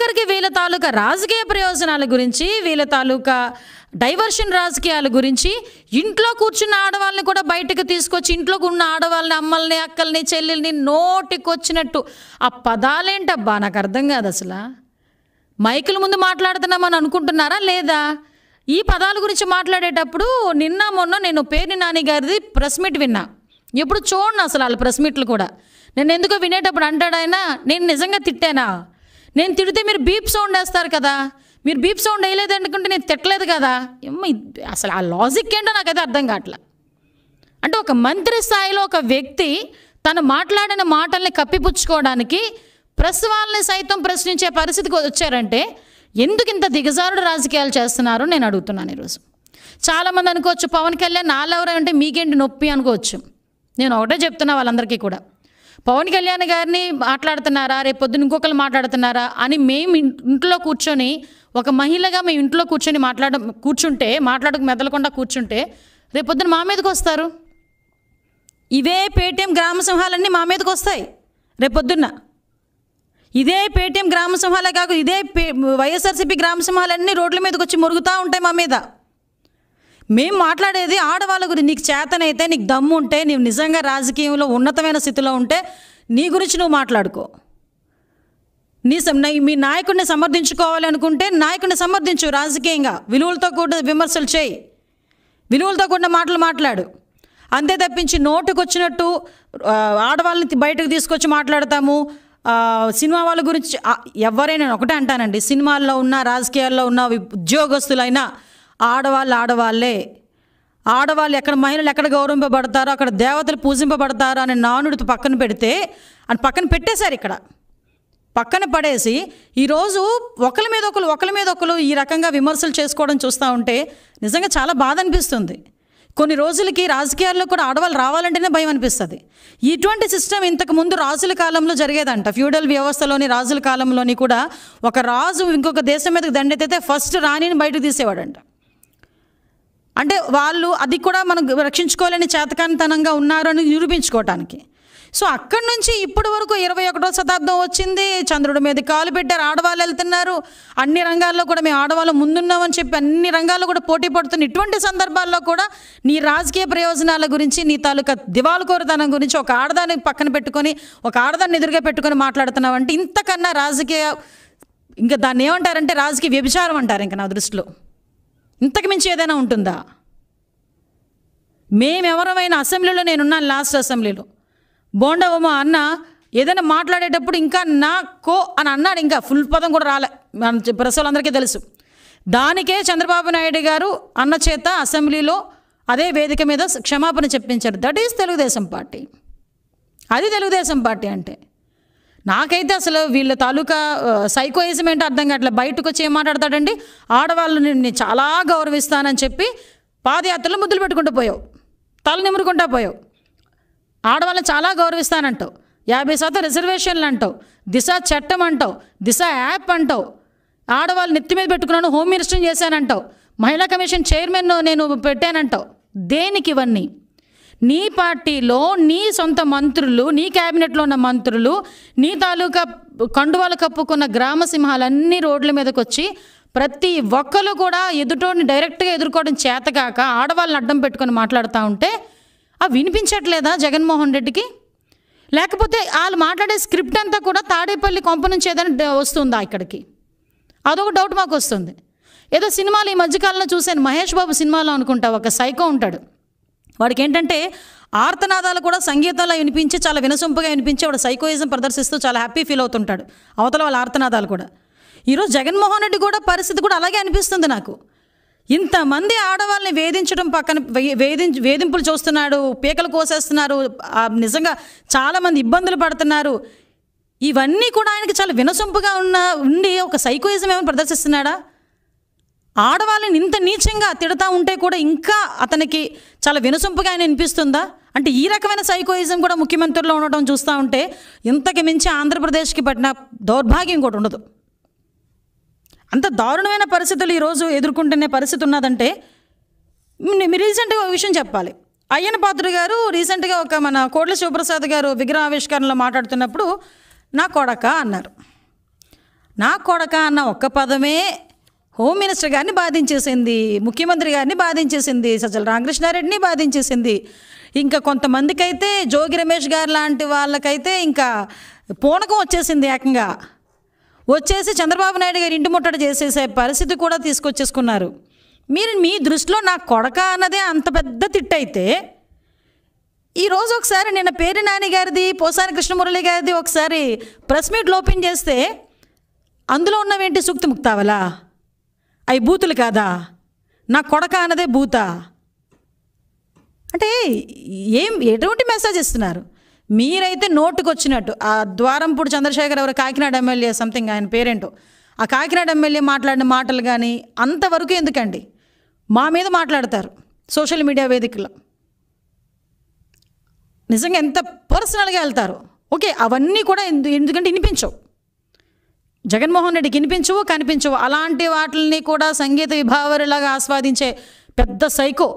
ఆఖరికి వీళ్ళ తాలూకా రాజకీయ ప్రయోజనాల గురించి వీళ్ళ తాలూకా డైవర్షన్ రాజకీయాల గురించి ఇంట్లో కూర్చున్న ఆడవాళ్ళని కూడా బయటకు తీసుకొచ్చి ఇంట్లో ఉన్న ఆడవాళ్ళని అమ్మల్ని అక్కల్ని చెల్లెల్ని నోటికొచ్చినట్టు ఆ పదాలేంటబ్బా నాకు అర్థం కాదు అసలు మైకుల ముందు మాట్లాడుతున్నామని అనుకుంటున్నారా లేదా ఈ పదాల గురించి మాట్లాడేటప్పుడు నిన్న మొన్న నేను పేర్ని నాని గారిది ప్రెస్ మీట్ విన్నా ఎప్పుడు చూడను అసలు వాళ్ళ ప్రెస్ మీట్లు కూడా నేను ఎందుకో వినేటప్పుడు అంటాడు ఆయన నేను నిజంగా తిట్టానా నేను తిడితే మీరు బీప్ సౌండ్ వేస్తారు కదా మీరు బీప్ సౌండ్ వేయలేదు అనుకుంటే నేను తిట్టలేదు కదా ఏమ్మా, ఇది- అసలు ఆ లాజిక్ ఏంటో నాకైతే అర్థం కావట్లే అంటే ఒక మంత్రి స్థాయిలో ఒక వ్యక్తి తను మాట్లాడిన మాటల్ని కప్పిపుచ్చుకోవడానికి ప్రెస్ వాళ్ళని సైతం ప్రశ్నించే పరిస్థితికి వచ్చారంటే ఎందుకు ఇంత దిగజారుడు రాజకీయాలు చేస్తున్నారు నేను అడుగుతున్నాను ఈరోజు చాలామంది అనుకోవచ్చు పవన్ కళ్యాణ్ నాలెవరు అంటే మీకేంటి నొప్పి అనుకోవచ్చు నేను ఒకటే చెప్తున్నా వాళ్ళందరికీ కూడా పవన్ కళ్యాణ్ గారిని మాట్లాడుతున్నారా రేపు పొద్దున ఇంకొకరు మాట్లాడుతున్నారా అని మేము ఇన్- ఇంట్లో కూర్చొని ఒక మహిళగా మేము ఇంట్లో కూర్చొని మాట్లాడ కూర్చుంటే మాట్లాడక మెదలకుండా కూర్చుంటే రేపు పొద్దున మా మీదకి వస్తారు ఇవే పేటీఎం గ్రామ సింహాలన్నీ మా మీదకి వస్తాయి రేపొద్దున్న ఇదే పేటీఎం గ్రామ సింహాలే కాదు ఇదే పే వైఎస్ఆర్సీపీ గ్రామ సింహాలన్నీ రోడ్ల మీదకి వచ్చి మురుగుతూ ఉంటాయి మా మీద మేము మాట్లాడేది ఆడవాళ్ళ గురించి నీకు చేతనైతే నీకు దమ్ము ఉంటే నీవు నిజంగా రాజకీయంలో ఉన్నతమైన స్థితిలో ఉంటే నీ గురించి నువ్వు మాట్లాడుకో నీ సం- నీ- మీ నాయకుడిని సమర్థించుకోవాలి అనుకుంటే నాయకుడిని సమర్థించు రాజకీయంగా విలువలతో కూడా విమర్శలు చేయి విలువలతో కూడిన మాటలు మాట్లాడు అంతే తప్పించి నోటుకు వచ్చినట్టు ఆ, ఆడవాళ్ళని తి- బయటకు తీసుకొచ్చి మాట్లాడతాము ఆ, సినిమా వాళ్ళ గురించి ఆ, ఎవరైనా నేను ఒకటే అంటానండి సినిమాల్లో ఉన్న రాజకీయాల్లో ఉన్న వి- ఉద్యోగస్తులైనా ఆడవాళ్ళు ఆడవాళ్ళే ఆడవాళ్ళు ఎక్కడ మహిళలు ఎక్కడ గౌరవింపబడతారో అక్కడ దేవతలు పూజింపబడతారో అనే నానుడితో పక్కన పెడితే అని పక్కన పెట్టేశారు ఇక్కడ పక్కన పడేసి ఈరోజు ఒకరి మీద ఒకరు ఒకరి మీద ఒకరు ఈ రకంగా విమర్శలు చేసుకోవడం చూస్తూ ఉంటే నిజంగా చాలా బాధ అనిపిస్తుంది కొన్ని రోజులకి రాజకీయాల్లో కూడా ఆడవాళ్ళు రావాలంటేనే భయం అనిపిస్తుంది ఇటువంటి సిస్టమ్ ఇంతకు ముందు రాజుల కాలంలో జరిగేదంట ఫ్యూడల్ వ్యవస్థలోని రాజుల కాలంలోని కూడా ఒక రాజు ఇంకొక దేశం మీదకి దండెత్తితే ఫస్ట్ రాణిని బయటకు తీసేవాడంట అంటే వాళ్ళు అది కూడా మనం రక్షించుకోలేని చేతకానితనంగా ఉన్నారు అని నిరూపించుకోవటానికి సో అక్కడి నుంచి ఇప్పటి వరకు ఇరవై ఒకటో శతాబ్దం వచ్చింది చంద్రుడి మీద కాలు పెట్టారు ఆడవాళ్ళు వెళ్తున్నారు అన్ని రంగాల్లో కూడా మేము ఆడవాళ్ళు ముందున్నామని చెప్పి అన్ని రంగాల్లో కూడా పోటీ పడుతున్న ఇటువంటి సందర్భాల్లో కూడా నీ రాజకీయ ప్రయోజనాల గురించి నీ తాలూకా దివాలుకోరుతనం గురించి ఒక ఆడదాన్ని పక్కన పెట్టుకొని ఒక ఆడదాన్ని ఎదురుగా పెట్టుకొని మాట్లాడుతున్నావు అంటే ఇంతకన్నా రాజకీయ ఇంకా దాన్ని ఏమంటారంటే రాజకీయ వ్యభిచారం అంటారు ఇంకా నా దృష్టిలో ఇంతకు మించి ఏదైనా ఉంటుందా మేమెవరమైన అసెంబ్లీలో నేనున్నాను లాస్ట్ అసెంబ్లీలో బోండవమ్మ అన్న ఏదైనా మాట్లాడేటప్పుడు ఇంకా నా కో అని అన్నాడు ఇంకా ఫుల్ పదం కూడా రాలే మన ప్రెస్ వాళ్ళందరికీ తెలుసు దానికే చంద్రబాబు నాయుడు గారు అన్న చేత అసెంబ్లీలో అదే వేదిక మీద క్షమాపణ చెప్పించారు దట్ ఈస్ తెలుగుదేశం పార్టీ అది తెలుగుదేశం పార్టీ అంటే నాకైతే అసలు వీళ్ళ తాలూకా ఆ, సైకోయిజం ఏంటో అర్థం కావట్లేదు బయటకు వచ్చి ఏం మాట్లాడతాడండి ఆడవాళ్ళని నేను చాలా గౌరవిస్తానని చెప్పి పాదయాత్రలో ముద్దులు పెట్టుకుంటూ పోయావు తల నిమురుకుంటా పోయావు ఆడవాళ్ళని చాలా గౌరవిస్తానంటావు యాభై శాతం రిజర్వేషన్లు అంటావు దిశ చట్టం అంటావు దిశ యాప్ అంటావు ఆడవాళ్ళు నెత్తి మీద పెట్టుకున్నాను హోమ్ మినిస్టర్ చేశానంటావు మహిళా కమిషన్ చైర్మన్ నేను పెట్టానంటావు దేనికి ఇవన్నీ నీ పార్టీలో నీ సొంత మంత్రులు నీ క్యాబినెట్లో ఉన్న మంత్రులు నీ తాలూకా కండువాలు కప్పుకున్న గ్రామ సింహాలన్నీ రోడ్ల మీదకి వచ్చి ప్రతి ఒక్కరు కూడా ఎదుటోని డైరెక్ట్గా ఎదుర్కోవడం చేతకాక ఆడవాళ్ళని అడ్డం పెట్టుకొని మాట్లాడుతూ ఉంటే ఆ వినిపించట్లేదా జగన్మోహన్ రెడ్డికి లేకపోతే వాళ్ళు మాట్లాడే స్క్రిప్ట్ అంతా కూడా తాడేపల్లి కొంప నుంచి ఏదైనా డ- వస్తుందా ఇక్కడికి అదొక డౌట్ మాకు వస్తుంది ఏదో సినిమాలు ఈ మధ్యకాలంలో చూశాను మహేష్ బాబు సినిమాలో అనుకుంటా ఒక సైకో ఉంటాడు వాడికి ఏంటంటే ఆర్తనాదాలు కూడా సంగీతాల్లో వినిపించి చాలా వినసొంపుగా వినిపించి వాడు సైకోయిజం ప్రదర్శిస్తూ చాలా హ్యాపీ ఫీల్ అవుతుంటాడు అవతల వాళ్ళ ఆర్తనాదాలు కూడా ఈరోజు జగన్మోహన్ రెడ్డి కూడా పరిస్థితి కూడా అలాగే అనిపిస్తుంది నాకు ఇంతమంది ఆడవాళ్ళని వేధించడం పక్కన వే- వేధించి వేధింపులు చూస్తున్నాడు పీకలు కోసేస్తున్నారు ఆ, నిజంగా చాలామంది ఇబ్బందులు పడుతున్నారు ఇవన్నీ కూడా ఆయనకి చాలా వినసొంపుగా ఉన్న ఉండి ఒక సైకోయిజం ఏమైనా ప్రదర్శిస్తున్నాడా ఆడవాళ్ళని ఇంత నీచంగా తిడతా ఉంటే కూడా ఇంకా అతనికి చాలా వినసొంపుగా ఆయన అనిపిస్తుందా అంటే ఈ రకమైన సైకోయిజం కూడా ముఖ్యమంత్రిలో ఉండటం చూస్తూ ఉంటే ఇంతకు మించి ఆంధ్రప్రదేశ్కి పట్టిన దౌర్భాగ్యం కూడా ఉండదు అంత దారుణమైన పరిస్థితులు ఈరోజు ఎదుర్కొంటున్న పరిస్థితి ఉన్నదంటే మీ రీసెంట్గా ఒక విషయం చెప్పాలి అయ్యన పాత్ర గారు రీసెంట్గా ఒక మన కోట్ల శివప్రసాద్ గారు విగ్రహావిష్కరణలో మాట్లాడుతున్నప్పుడు నా కొడక అన్నారు నా కొడక అన్న ఒక్క పదమే హోమ్ మినిస్టర్ గారిని బాధించేసింది ముఖ్యమంత్రి గారిని బాధించేసింది సజ్జల రామకృష్ణారెడ్డిని బాధించేసింది ఇంకా కొంతమందికి అయితే జోగి రమేష్ గారు లాంటి వాళ్ళకైతే ఇంకా పూనకం వచ్చేసింది ఏకంగా వచ్చేసి చంద్రబాబు నాయుడు గారు ఇంటి ముట్టడి చేసేసే పరిస్థితి కూడా తీసుకొచ్చేసుకున్నారు మీరు మీ దృష్టిలో నా కొడక అన్నదే అంత పెద్ద తిట్టయితే ఈరోజు ఒకసారి నిన్న పేరు నాని గారిది పోసాని కృష్ణమురళి గారిది ఒకసారి ప్రెస్ మీట్లు ఓపెన్ చేస్తే అందులో ఉన్నవేంటి సూక్తి ముక్తావలా అవి బూతులు కాదా నా కొడక అన్నదే బూతా అంటే ఏం ఎటువంటి మెసేజ్ ఇస్తున్నారు మీరైతే నోటుకు వచ్చినట్టు ఆ ద్వారంపూడి చంద్రశేఖర్ ఎవరు కాకినాడ ఎమ్మెల్యే సంథింగ్ ఆయన పేరేంటో ఆ కాకినాడ ఎమ్మెల్యే మాట్లాడిన మాటలు కానీ అంతవరకు ఎందుకండి మా మీద మాట్లాడతారు సోషల్ మీడియా వేదికలో నిజంగా ఎంత పర్సనల్గా వెళ్తారు ఓకే అవన్నీ కూడా ఎందు ఎందుకంటే వినిపించవు జగన్మోహన్ రెడ్డికి వినిపించవు కనిపించవు అలాంటి వాటిని కూడా సంగీత విభావరిలాగా ఆస్వాదించే పెద్ద సైకో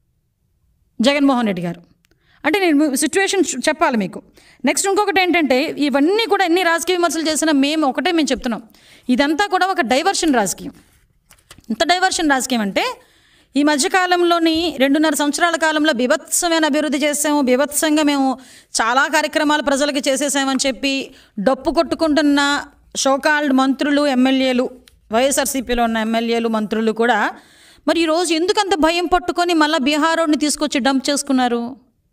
జగన్మోహన్ రెడ్డి గారు అంటే నేను సిచ్యువేషన్ చెప్పాలి మీకు నెక్స్ట్ ఇంకొకటి ఏంటంటే ఇవన్నీ కూడా ఎన్ని రాజకీయ విమర్శలు చేసినా మేము ఒకటే మేము చెప్తున్నాం ఇదంతా కూడా ఒక డైవర్షన్ రాజకీయం ఇంత డైవర్షన్ రాజకీయం అంటే ఈ మధ్యకాలంలోని రెండున్నర సంవత్సరాల కాలంలో బీభత్సమైన అభివృద్ధి చేసాము బీభత్సంగా మేము చాలా కార్యక్రమాలు ప్రజలకు చేసేసామని చెప్పి డప్పు కొట్టుకుంటున్న షోకాల్డ్ మంత్రులు ఎమ్మెల్యేలు వైఎస్ఆర్సీపీలో ఉన్న ఎమ్మెల్యేలు మంత్రులు కూడా మరి ఈరోజు ఎందుకు అంత భయం పట్టుకొని మళ్ళీ బీహార్ రోడ్ని తీసుకొచ్చి డంప్ చేసుకున్నారు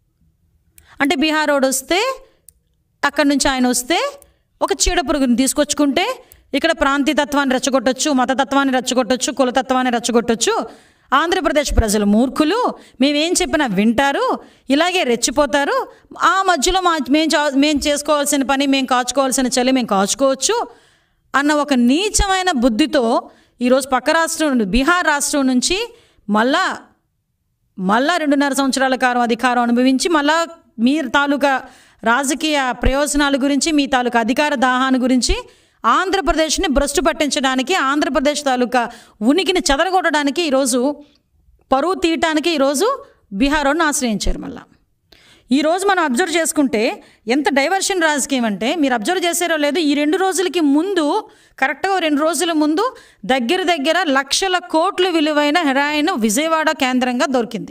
అంటే బీహార్ రోడ్ వస్తే అక్కడి నుంచి ఆయన వస్తే ఒక చీడ పురుగుని తీసుకొచ్చుకుంటే ఇక్కడ ప్రాంతీయతత్వాన్ని రెచ్చగొట్టొచ్చు మతతత్వాన్ని రెచ్చగొట్టొచ్చు కులతత్వాన్ని రెచ్చగొట్టొచ్చు ఆంధ్రప్రదేశ్ ప్రజలు మూర్ఖులు మేమేం చెప్పినా వింటారు ఇలాగే రెచ్చిపోతారు ఆ మధ్యలో మా మేము చా మేము చేసుకోవాల్సిన పని మేము కాచుకోవాల్సిన చలి మేము కాచుకోవచ్చు అన్న ఒక నీచమైన బుద్ధితో ఈరోజు పక్క రాష్ట్రం నుండి బీహార్ రాష్ట్రం నుంచి మళ్ళా మళ్ళా రెండున్నర సంవత్సరాల కాలం అధికారం అనుభవించి మళ్ళా మీ తాలూకా రాజకీయ ప్రయోజనాల గురించి మీ తాలూకా అధికార దాహాన్ని గురించి ఆంధ్రప్రదేశ్ని భ్రష్టు పట్టించడానికి ఆంధ్రప్రదేశ్ తాలూకా ఉనికిని చెదరగొట్టడానికి ఈరోజు పరువు తీయటానికి ఈరోజు బీహార్ రోడ్ను ఆశ్రయించారు మళ్ళా ఈరోజు మనం అబ్జర్వ్ చేసుకుంటే ఎంత డైవర్షన్ రాజకీయం అంటే మీరు అబ్జర్వ్ చేసారో లేదు ఈ రెండు రోజులకి ముందు కరెక్ట్గా ఓ రెండు రోజుల ముందు దగ్గర దగ్గర లక్షల కోట్ల విలువైన హెరాయిన్ విజయవాడ కేంద్రంగా దొరికింది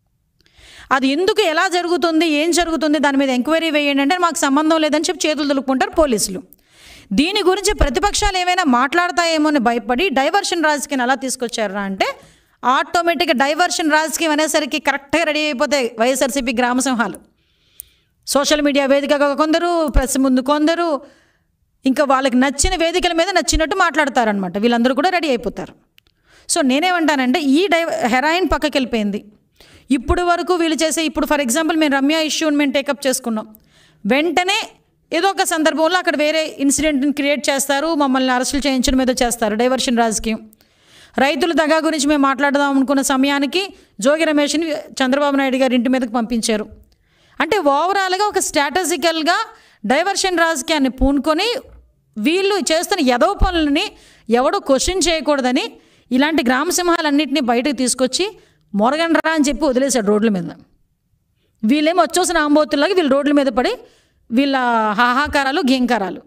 అది ఎందుకు ఎలా జరుగుతుంది ఏం జరుగుతుంది దాని మీద ఎంక్వైరీ వేయండి అంటే మాకు సంబంధం లేదని చెప్పి చేతులు దులుపుకుంటారు పోలీసులు దీని గురించి ప్రతిపక్షాలు ఏమైనా మాట్లాడతాయేమో అని భయపడి డైవర్షన్ రాజకీయం ఎలా తీసుకొచ్చారా అంటే ఆటోమేటిక్గా డైవర్షన్ రాజకీయం అనేసరికి కరెక్ట్గా రెడీ అయిపోతాయి వైఎస్ఆర్సీపీ గ్రామ సింహాలు సోషల్ మీడియా వేదికగా కొందరు ప్రెస్ ముందు కొందరు ఇంకా వాళ్ళకి నచ్చిన వేదికల మీద నచ్చినట్టు మాట్లాడతారనమాట వీళ్ళందరూ కూడా రెడీ అయిపోతారు సో నేనేమంటానంటే ఈ డై హెరాయిన్ పక్కకి వెళ్ళిపోయింది ఇప్పుడు వరకు వీళ్ళు చేసే ఇప్పుడు ఫర్ ఎగ్జాంపుల్ మేము రమ్య ఇష్యూని మేము టేకప్ చేసుకున్నాం వెంటనే ఏదో ఒక సందర్భంలో అక్కడ వేరే ఇన్సిడెంట్ని క్రియేట్ చేస్తారు మమ్మల్ని అరెస్టులు చేయించడం మీద చేస్తారు డైవర్షన్ రాజకీయం రైతుల దగా గురించి మేము మాట్లాడదాం అనుకున్న సమయానికి జోగి రమేష్ని చంద్రబాబు నాయుడు గారి ఇంటి మీదకి పంపించారు అంటే ఓవరాల్గా ఒక స్ట్రాటజికల్గా డైవర్షన్ రాజకీయాన్ని పూనుకొని వీళ్ళు చేస్తున్న ఎదవ పనులని ఎవడో క్వశ్చన్ చేయకూడదని ఇలాంటి గ్రామ సింహాలన్నింటినీ బయటకు తీసుకొచ్చి మొరగండ్రా అని చెప్పి వదిలేశాడు రోడ్ల మీద వీళ్ళేమో వచ్చేసిన ఆంబోతుల్లాగా వీళ్ళు రోడ్ల మీద పడి వీళ్ళ హాహాకారాలు గేంకారాలు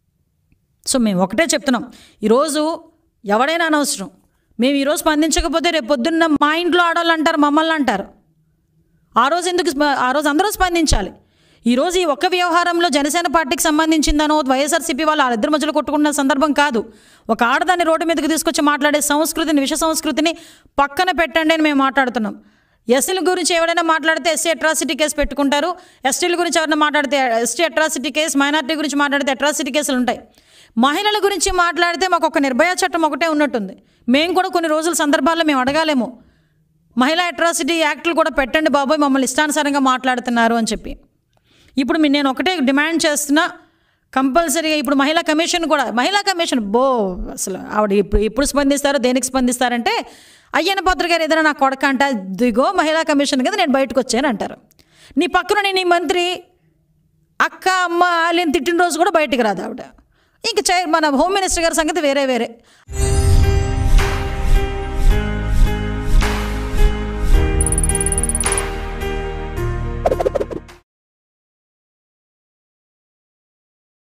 సో మేము ఒకటే చెప్తున్నాం ఈరోజు ఎవడైనా అనవసరం మేము ఈరోజు స్పందించకపోతే రేపు పొద్దున్న మా ఇంట్లో ఆడవాళ్ళు అంటారు మమ్మల్ని అంటారు ఆ రోజు ఎందుకు స్ప- ఆ రోజు అందరూ స్పందించాలి ఈరోజు ఈ ఒక్క వ్యవహారంలో జనసేన పార్టీకి సంబంధించిందనో వైఎస్ఆర్సీపీ వాళ్ళు వాళ్ళిద్దరి మధ్యలో కొట్టుకున్న సందర్భం కాదు ఒక ఆడదాన్ని రోడ్డు మీదకి తీసుకొచ్చి మాట్లాడే సంస్కృతిని విష సంస్కృతిని పక్కన పెట్టండి అని మేము మాట్లాడుతున్నాం ఎస్సీల గురించి ఎవరైనా మాట్లాడితే ఎస్సీ అట్రాసిటీ కేసు పెట్టుకుంటారు ఎస్టీల గురించి ఎవరైనా మాట్లాడితే ఎస్టీ అట్రాసిటీ కేసు మైనార్టీ గురించి మాట్లాడితే అట్రాసిటీ కేసులు ఉంటాయి మహిళల గురించి మాట్లాడితే మాకు ఒక నిర్భయ చట్టం ఒకటే ఉన్నట్టుంది మేము కూడా కొన్ని రోజుల సందర్భాల్లో మేము అడగాలేమో మహిళా అట్రాసిటీ యాక్ట్లు కూడా పెట్టండి బాబోయ్ మమ్మల్ని ఇష్టానుసారంగా మాట్లాడుతున్నారు అని చెప్పి ఇప్పుడు మీ- నేను ఒకటే డిమాండ్ చేస్తున్నా కంపల్సరీగా ఇప్పుడు మహిళా కమిషన్ కూడా మహిళా కమిషన్ బో అసలు ఆవిడ ఇప్పుడు ఎప్పుడు స్పందిస్తారో దేనికి స్పందిస్తారంటే అయ్యన్న పాత్ర గారు ఏదైనా నా కొడక అంట దిగో మహిళా కమిషన్ కదా నేను బయటకు వచ్చాను అంటారు నీ పక్కన నీ మంత్రి అక్క అమ్మ వాళ్ళని తిట్టిన రోజు కూడా బయటికి రాదు ఆవిడ ఇంక చై మన హోమ్ మినిస్టర్ గారి సంగతి వేరే వేరే